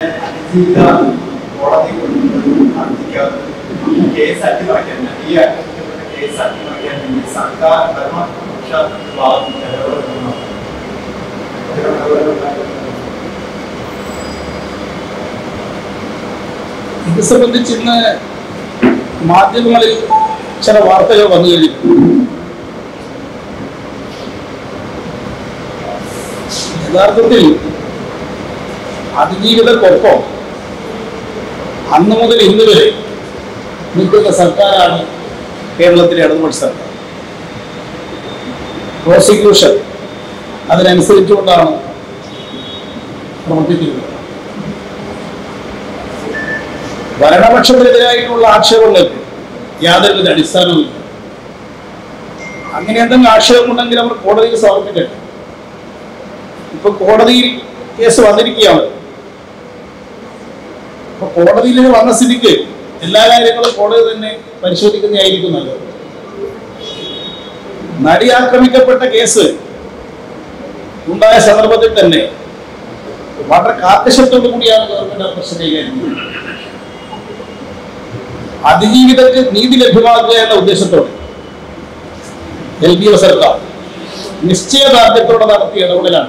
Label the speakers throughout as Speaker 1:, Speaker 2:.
Speaker 1: അതിജീവിത കോടതി നടത്തിക്കാതെ കേസ് അട്ടിമറിക്കാൻ ഈ അട്ടിമറിക്കപ്പെട്ട കേസ് അട്ടിമറിക്കാൻ വേണ്ടി സർക്കാർ ഭരണപക്ഷ ഭാഗത്ത് നിലപാടെടുക്കുന്നു
Speaker 2: ഇത് സംബന്ധിച്ച് ഇന്ന് മാധ്യമങ്ങളിൽ ചില വാർത്തകൾ വന്നു കഴിഞ്ഞിട്ടുണ്ട് യഥാർത്ഥത്തിൽ അതിജീവിതക്കൊപ്പം അന്ന് മുതൽ ഇന്ന് വരെ നിൽക്കുന്ന സർക്കാരാണ് കേരളത്തിലെ ഇടതുപക്ഷ സർക്കാർ പ്രോസിക്യൂഷൻ അതിനനുസരിച്ചുകൊണ്ടാണ് പ്രവർത്തിക്കുന്നത് ഭരണപക്ഷത്തിനെതിരായിട്ടുള്ള ആക്ഷേപങ്ങൾക്ക് യാതൊരുവിധ അടിസ്ഥാനവുമില്ല അങ്ങനെ എന്തെങ്കിലും ആക്ഷേപം ഉണ്ടെങ്കിൽ അവർ കോടതിയിൽ സമർപ്പിക്കട്ടെ ഇപ്പൊ കോടതിയിൽ കേസ് വന്നിരിക്കുകയാണ് അപ്പൊ കോടതിയിൽ ഇത് വന്ന സ്ഥിതിക്ക് എല്ലാ കാര്യങ്ങളും കോടതി തന്നെ പരിശോധിക്കുന്നതായിരിക്കും നല്ലത് നടി ആക്രമിക്കപ്പെട്ട കേസ് ഉണ്ടായ സന്ദർഭത്തിൽ തന്നെ വളരെ കാർക്കശത്തോടു കൂടിയാണ് ഗവൺമെന്റ് ആ പ്രശ്നം കൈകാര്യം ചെയ്യുന്നത് അതിജീവിതർക്ക് നീതി ലഭ്യമാക്കുക എന്ന ഉദ്ദേശത്തോടെ എൽ ഡി എഫ് സർക്കാർ നിശ്ചയദാർഢ്യത്തോടെ നടത്തിയ ഇടപെടലാണ്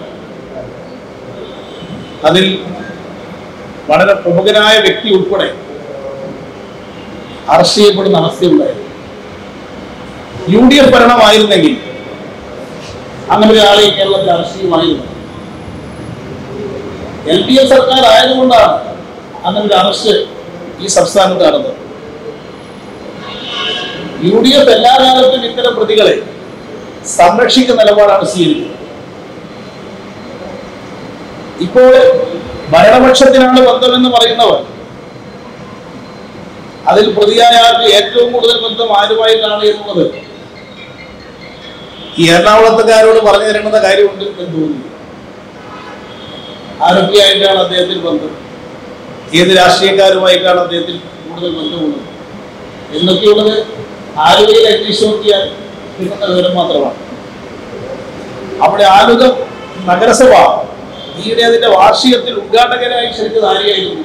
Speaker 2: അതിൽ വളരെ പ്രമുഖനായ വ്യക്തി ഉൾപ്പെടെ അറസ്റ്റ് ചെയ്യപ്പെടുന്ന അവസ്ഥയുണ്ടായിരുന്നു യു ഡി എഫ് ഭരണമായിരുന്നെങ്കിൽ അങ്ങനെ ഒരാളെ ഈ കേരളത്തിൽ അറസ്റ്റ് ചെയ്യുമായിരുന്നു എൽ ഡി എഫ് സർക്കാർ ആയതുകൊണ്ടാണ് അങ്ങനെ ഒരു അറസ്റ്റ് ഈ സംസ്ഥാനത്ത് നടന്നത് യു ഡി എഫ് എല്ലാ കാലത്തും ഇത്തരം പ്രതികളെ സംരക്ഷിക്കുന്ന നിലപാടാണ് സ്വീകരിക്കുന്നത് ഇപ്പോൾ ഭരണപക്ഷത്തിനാണ് ബന്ധമെന്ന് പറയുന്നവർ അതിൽ പ്രതിയായ ആൾക്ക് ഏറ്റവും കൂടുതൽ ബന്ധം ആരുമായിട്ടാണ് എന്നുള്ളത് ഈ എറണാകുളത്തുകാരോട് പറഞ്ഞു തരേണ്ട കാര്യമുണ്ട് എന്ന് തോന്നുന്നു ആരൊക്കെയായിട്ടാണ് അദ്ദേഹത്തിന് ബന്ധം ഏത് രാഷ്ട്രീയക്കാരുമായിട്ടാണ് അദ്ദേഹത്തിന് കൂടുതൽ ബന്ധമുള്ളത് എന്നൊക്കെയുള്ളത് ആലുവയിൽ അന്വേഷിച്ച് നോക്കിയാൽ കിട്ടുന്ന വിവരം മാത്രമാണ് അവിടെ ആലുവ നഗരസഭ ഈയിടെ അതിന്റെ വാർഷികത്തിൽ ഉദ്ഘാടകരായി ക്ഷണിച്ചത് ആരെയായിരുന്നു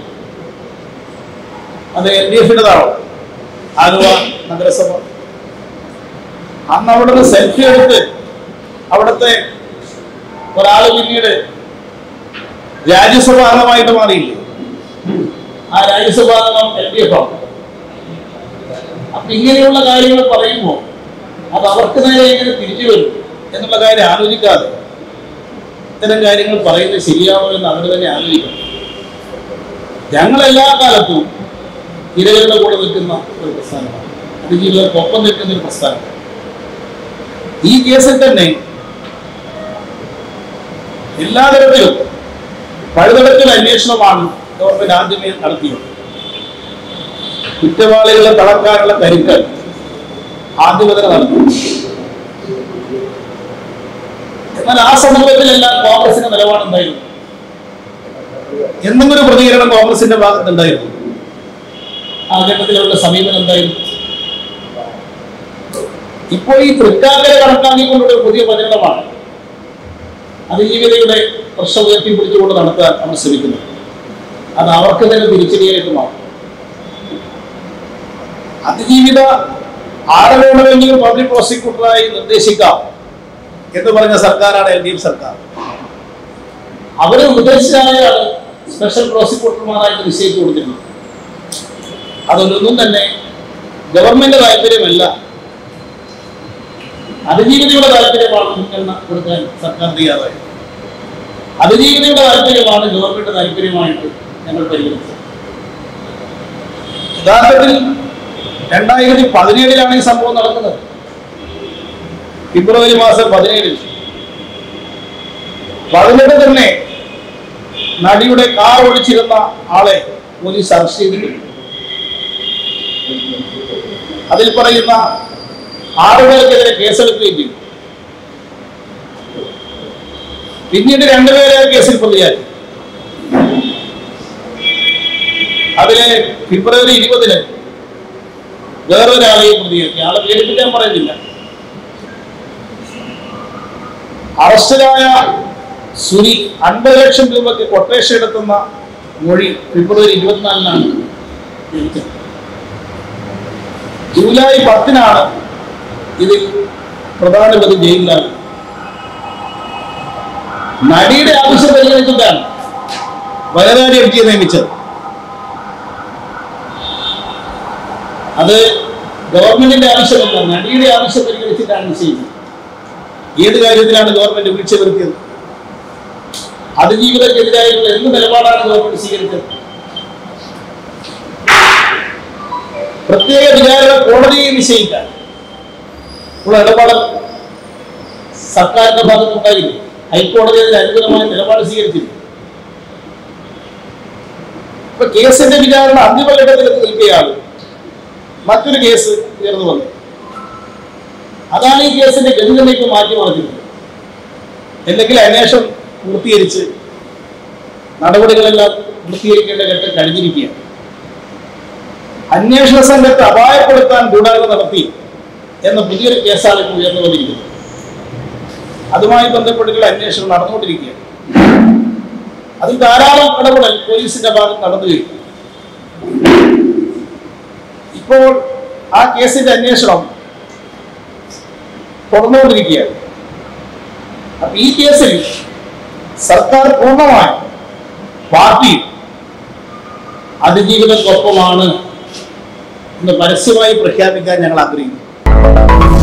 Speaker 2: അത് എൽ ഡി എഫിൻ്റെതാണോ ആലുവ നഗരസഭ അന്ന് അവിടെ നിന്ന് സെൽഫി എടുത്ത് അവിടുത്തെ ഒരാൾ പിന്നീട് രാജ്യസഭ അംഗമായിട്ട് മാറിയില്ലേ ആ രാജ്യസഭാ അംഗം എൽ ഡി എഫ് ആണ് അപ്പൊ ഇങ്ങനെയുള്ള കാര്യങ്ങൾ പറയുമ്പോൾ അത് അവർക്ക് നേരെ എങ്ങനെ തിരിച്ചു വരും എന്നുള്ള കാര്യം ആലോചിക്കാതെ ഇത്തരം കാര്യങ്ങൾ പറയുന്നത് ശരിയാണോ എന്ന് അവർ തന്നെ ആലോചിക്കണം ഞങ്ങൾ എല്ലാ കാലത്തും ഇരകളുടെ കൂടെ നിൽക്കുന്ന ഒരു പ്രസ്ഥാനമാണ് അതിജീവിതർക്കൊപ്പം നിൽക്കുന്ന ഒരു പ്രസ്ഥാനം ഈ കേസിൽ തന്നെ എല്ലാ തരത്തിലും പഴുതടക്കൽ അന്വേഷണമാണ് ഗവൺമെന്റ് ആദ്യമേ നടത്തിയത് കുറ്റവാളികളെ തളർക്കാനുള്ള കരുക്കൾ ആദ്യമേ തന്നെ നടത്തി എന്നാൽ ആ സന്ദർഭത്തിലെല്ലാം കോൺഗ്രസിന്റെ നിലപാടെന്തായിരുന്നു എന്തെങ്കിലും ഒരു പ്രതികരണം കോൺഗ്രസിന്റെ ഭാഗത്തുണ്ടായിരുന്നു ആ ഘട്ടത്തിലുള്ള സമീപനം എന്തായിരുന്നു ഇപ്പോൾ ഈ തൃക്കാക്കരെ കണക്കാക്കിക്കൊണ്ടുള്ള ഒരു പുതിയ പ്രചരണമാണ് അതിജീവിതയുടെ പ്രശ്നം ഉയർത്തിപ്പിടിച്ചുകൊണ്ട് നടത്താൻ അവർ ശ്രമിക്കുന്നത് അത് അവർക്ക് തന്നെ തിരിച്ചടിയായിട്ട് മാറും അതിജീവിത ആരെ വേണമെങ്കിലും പബ്ലിക് പ്രോസിക്യൂട്ടറായി നിർദ്ദേശിക്കാം എന്ന് പറഞ്ഞ സർക്കാരാണ് എൽ ഡി എഫ് സർക്കാർ അവരെ ഉദ്ദേശിച്ചായാണ് സ്പെഷ്യൽ പ്രോസിക്യൂട്ടർമാരായിട്ട് നിശ്ചയിച്ചു കൊടുത്തിരുന്നത് അതൊന്നും തന്നെ ഗവൺമെന്റ് താല്പര്യമല്ല അതിജീവിതയുടെ താല്പര്യമാണ് മുൻഗണന കൊടുക്കാൻ സർക്കാർ തയ്യാറായി അതിജീവിതയുടെ താല്പര്യമാണ് ഗവൺമെന്റ് താല്പര്യമായിട്ട് ഞങ്ങൾ പരിഗണിച്ചത് യഥാർത്ഥത്തിൽ രണ്ടായിരത്തി പതിനേഴിലാണ് ഈ സംഭവം നടക്കുന്നത് ഫെബ്രുവരി മാസം പതിനേഴിൽ പതിനെട്ട് തന്നെ നടിയുടെ കാർ ഓടിച്ചിരുന്ന ആളെ പോലീസ് അറസ്റ്റ് ചെയ്തിട്ടുണ്ട് അതിൽ പറയുന്ന ആറുപേർക്കെതിരെ കേസെടുക്കുകയും ചെയ്തു പിന്നീട് രണ്ടുപേരെ ആ കേസിൽ പ്രതിയാക്കി അതിലെ ഫെബ്രുവരി ഇരുപതിന് വേറൊരാളെയും പ്രതിയാക്കി ആളെ പേരിപ്പിക്കാൻ പറയുന്നില്ല അറസ്റ്റിലായ സുനി അൻപത് ലക്ഷം രൂപയ്ക്ക് കൊട്ടേഷൻ എടുത്തുന്ന മൊഴി ഫെബ്രുവരി ഇരുപത്തിനാലിനാണ് ലഭിച്ചത് ജൂലൈ പത്തിനാണ് ഇതിൽ പ്രധാന പ്രതി ജയിലിലാണ് നടിയുടെ ആവശ്യം പരിഗണിച്ചിട്ടാണ് വരദാരി എം ജിയെ നിയമിച്ചത് അത് ഗവൺമെന്റിന്റെ ആവശ്യമല്ല നടിയുടെ ആവശ്യം പരിഗണിച്ചിട്ടാണ് നിശ്ചയിച്ചത് ഏത് കാര്യത്തിലാണ് ഗവൺമെന്റ് വീഴ്ച വരുത്തിയത് അതിജീവിതക്കെതിരായുള്ള എന്ത് നിലപാടാണ് ഗവൺമെന്റ് സ്വീകരിച്ചത് പ്രത്യേക വിചാരണ കോടതിയെ നിശ്ചയിക്കാൻ ഉള്ള ഇടപാട് സർക്കാരിന്റെ ഭാഗത്തുണ്ടായില്ല ഹൈക്കോടതി അതിന് അനുകൂലമായ നിലപാട് സ്വീകരിച്ചില്ല ഇപ്പൊ കേസിന്റെ വിചാരണ അന്തിമഘട്ടത്തിൽ എത്തി നിൽക്കുകയാണ് മറ്റൊരു കേസ് ഉയർന്നു വന്നു അതാണ് ഈ കേസിന്റെ ഗതികളിലേക്ക് മാറ്റി മറിച്ചിട്ടുള്ളത് അല്ലെങ്കിൽ അന്വേഷണം പൂർത്തീകരിച്ച് നടപടികളെല്ലാം പൂർത്തീകരിക്കേണ്ട ഘട്ടം കഴിഞ്ഞിരിക്കുകയാണ് അന്വേഷണ സംഘത്തെ അപായപ്പെടുത്താൻ ഗൂഢാലോചന നടത്തി എന്ന പുതിയൊരു കേസാണ് ഇപ്പോൾ ഉയർന്നു വന്നിരിക്കുന്നത് അതുമായി ബന്ധപ്പെട്ടുള്ള അന്വേഷണം നടന്നുകൊണ്ടിരിക്കുകയാണ് അതിൽ ധാരാളം ഇടപെടൽ പോലീസിന്റെ ഭാഗത്ത് നടന്നു കഴിഞ്ഞു ഇപ്പോൾ ആ കേസിന്റെ അന്വേഷണം തുടർന്നുകൊണ്ടിരിക്കുകയാണ് അപ്പൊ ഈ കേസിൽ സർക്കാർ പൂർണ്ണമായും പാർട്ടി അതിജീവിതക്കൊപ്പമാണ് എന്ന് പരസ്യമായി പ്രഖ്യാപിക്കാൻ ഞങ്ങൾ ആഗ്രഹിക്കുന്നു